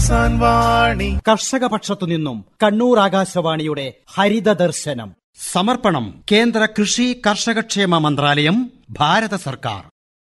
കിസാൻ വാണി കർഷക പക്ഷത്തു നിന്നും കണ്ണൂർ ആകാശവാണിയുടെ ഹരിത ദർശനം സമർപ്പണം കേന്ദ്ര കൃഷി കർഷകക്ഷേമ മന്ത്രാലയം ഭാരത സർക്കാർ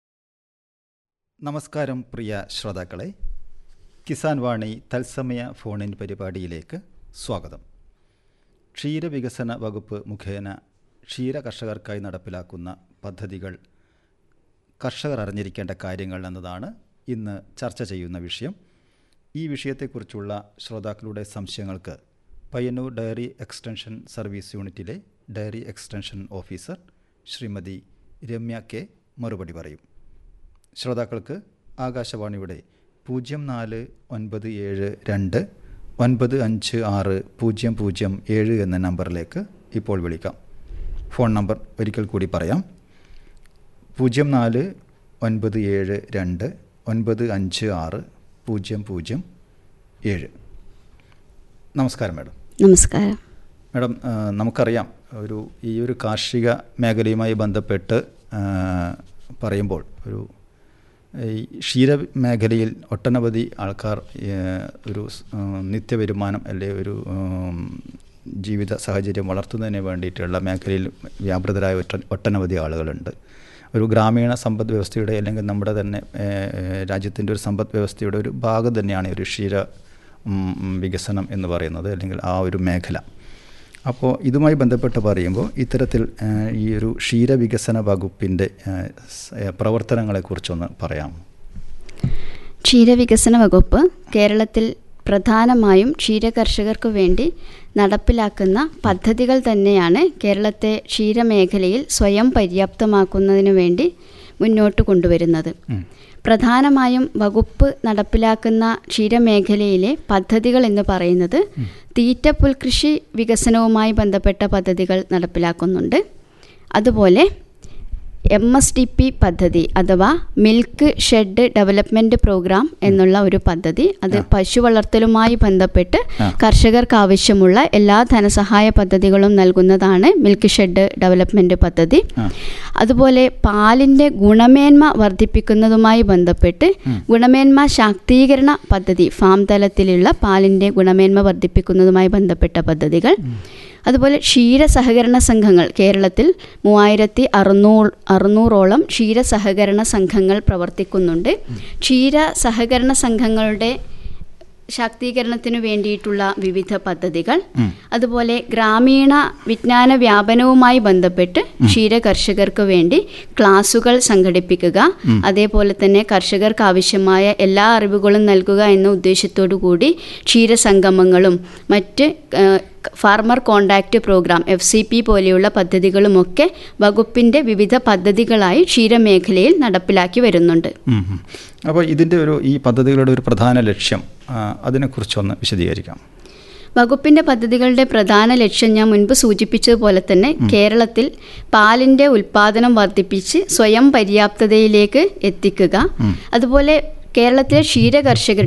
നമസ്കാരം പ്രിയ ശ്രോതാക്കളെ കിസാൻ വാണി തത്സമയ ഫോണിൻ പരിപാടിയിലേക്ക് സ്വാഗതം ക്ഷീരവികസന വകുപ്പ് മുഖേന ക്ഷീര കർഷകർക്കായി നടപ്പിലാക്കുന്ന പദ്ധതികൾ കർഷകർ അറിഞ്ഞിരിക്കേണ്ട കാര്യങ്ങൾ എന്നതാണ് ഇന്ന് ചർച്ച ചെയ്യുന്ന വിഷയം ഈ വിഷയത്തെക്കുറിച്ചുള്ള ശ്രോതാക്കളുടെ സംശയങ്ങൾക്ക് പയ്യന്നൂർ ഡയറി എക്സ്റ്റൻഷൻ സർവീസ് യൂണിറ്റിലെ dairy extension officer Shrimati Ramya K മറുപടി പറയും ശ്രോതാക്കൾക്ക് ആകാശവാണിയുടെ പൂജ്യം നാല് ഒൻപത് ഏഴ് രണ്ട് ഒൻപത് അഞ്ച് ആറ് പൂജ്യം പൂജ്യം ഏഴ് എന്ന നമ്പറിലേക്ക് ഇപ്പോൾ വിളിക്കാം ഫോൺ നമ്പർ ഒരിക്കൽ കൂടി പറയാം പൂജ്യം നാല് ഒൻപത് ഏഴ് രണ്ട് ഒൻപത് അഞ്ച് ആറ് പൂജ്യം പൂജ്യം ഏഴ് നമസ്കാരം മാഡം നമസ്കാരം മാഡം ആ, നമുക്കറിയാം ഒരു ഈ ഒരു കാർഷിക മേഖലയുമായി ബന്ധപ്പെട്ട് ആ, പറയുമ്പോൾ ഒരു ഈ ക്ഷീര മേഖലയിൽ ഒട്ടനവധി ആൾക്കാർ ഏ, ഒരു സ്- ആ, നിത്യവരുമാനം അല്ലെ ഒരു ഉം, ജീവിത സാഹചര്യം വളർത്തുന്നതിന് വേണ്ടിയിട്ടുള്ള മേഖലയിൽ വ്യാപൃതരായ ഒറ്റ ഒട്ടനവധി ആളുകളുണ്ട് ഒരു ഗ്രാമീണ സമ്പദ് വ്യവസ്ഥയുടെ അല്ലെങ്കിൽ നമ്മുടെ തന്നെ രാജ്യത്തിൻ്റെ ഒരു സമ്പദ് വ്യവസ്ഥയുടെ ഒരു ഭാഗം തന്നെയാണ് ഈ ഒരു ക്ഷീര ഉം, ഉം, വികസനം എന്ന് പറയുന്നത് അല്ലെങ്കിൽ ആ ഒരു മേഖല അപ്പോൾ ഇതുമായി ബന്ധപ്പെട്ട് പറയുമ്പോൾ ഇത്തരത്തിൽ ആ, ഈ ഒരു ക്ഷീരവികസന വകുപ്പിൻ്റെ ആ, സ്- ആ, പ്രവർത്തനങ്ങളെക്കുറിച്ചൊന്ന് പറയാം ക്ഷീരവികസന വകുപ്പ് കേരളത്തിൽ പ്രധാനമായും ക്ഷീരകർഷകർക്ക് വേണ്ടി നടപ്പിലാക്കുന്ന പദ്ധതികൾ തന്നെയാണ് കേരളത്തെ ക്ഷീരമേഖലയിൽ സ്വയം പര്യാപ്തമാക്കുന്നതിന് വേണ്ടി മുന്നോട്ട് കൊണ്ടുവരുന്നത് പ്രധാനമായും വകുപ്പ് നടപ്പിലാക്കുന്ന ക്ഷീരമേഖലയിലെ പദ്ധതികൾ എന്ന് പറയുന്നത് തീറ്റ പുൽകൃഷി വികസനവുമായി ബന്ധപ്പെട്ട പദ്ധതികൾ നടപ്പിലാക്കുന്നുണ്ട് അതുപോലെ എം എസ് ഡി പി പദ്ധതി അഥവാ മിൽക്ക് ഷെഡ് ഡെവലപ്മെൻറ്റ് പ്രോഗ്രാം എന്നുള്ള ഒരു പദ്ധതി അത് പശു വളർത്തലുമായി ബന്ധപ്പെട്ട് ആ. കർഷകർക്ക് ആവശ്യമുള്ള എല്ലാ ധനസഹായ പദ്ധതികളും നൽകുന്നതാണ് മിൽക്ക് ഷെഡ് ഡെവലപ്മെൻറ്റ് പദ്ധതി ആ. അതുപോലെ പാലിൻ്റെ ഗുണമേന്മ വർദ്ധിപ്പിക്കുന്നതുമായി ബന്ധപ്പെട്ട് ഗുണമേന്മ ശാക്തീകരണ പദ്ധതി ഫാം തലത്തിലുള്ള പാലിൻ്റെ ഗുണമേന്മ വർദ്ധിപ്പിക്കുന്നതുമായി ബന്ധപ്പെട്ട പദ്ധതികൾ അതുപോലെ ക്ഷീര സഹകരണ സംഘങ്ങൾ കേരളത്തിൽ മൂവായിരത്തി അറുന്നൂറ് അറുന്നൂറോളം ക്ഷീര സഹകരണ സംഘങ്ങൾ പ്രവർത്തിക്കുന്നുണ്ട് ക്ഷീര സഹകരണ സംഘങ്ങളുടെ ശാക്തീകരണത്തിനു വേണ്ടിയിട്ടുള്ള വിവിധ പദ്ധതികൾ അതുപോലെ ഗ്രാമീണ വിജ്ഞാന വ്യാപനവുമായി ബന്ധപ്പെട്ട് ക്ഷീര കർഷകർക്ക് വേണ്ടി ക്ലാസുകൾ സംഘടിപ്പിക്കുക അതേപോലെ തന്നെ കർഷകർക്ക് ആവശ്യമായ എല്ലാ അറിവുകളും നൽകുക എന്ന ഉദ്ദേശത്തോടു കൂടി ക്ഷീരസംഗമങ്ങളും മറ്റ് ആ, farmer contact programme F C P പോലെയുള്ള പദ്ധതികളുമൊക്കെ വകുപ്പിൻ്റെ വിവിധ പദ്ധതികളായി ക്ഷീരമേഖലയിൽ നടപ്പിലാക്കി വരുന്നുണ്ട് ഉം, ഉം. അപ്പോൾ ഇതിൻ്റെ ഒരു ഈ പദ്ധതികളുടെ ഒരു പ്രധാന ലക്ഷ്യം ആ, അതിനെക്കുറിച്ചൊന്ന് വിശദീകരിക്കാം വകുപ്പിന്റെ പദ്ധതികളുടെ പ്രധാന ലക്ഷ്യം ഞാൻ മുൻപ് സൂചിപ്പിച്ചതുപോലെ തന്നെ കേരളത്തിൽ പാലിന്റെ ഉൽപാദനം വർദ്ധിപ്പിച്ച് സ്വയം പര്യാപ്തതയിലേക്ക് എത്തിക്കുക അതുപോലെ കേരളത്തിലെ ക്ഷീര കർഷകരുടെ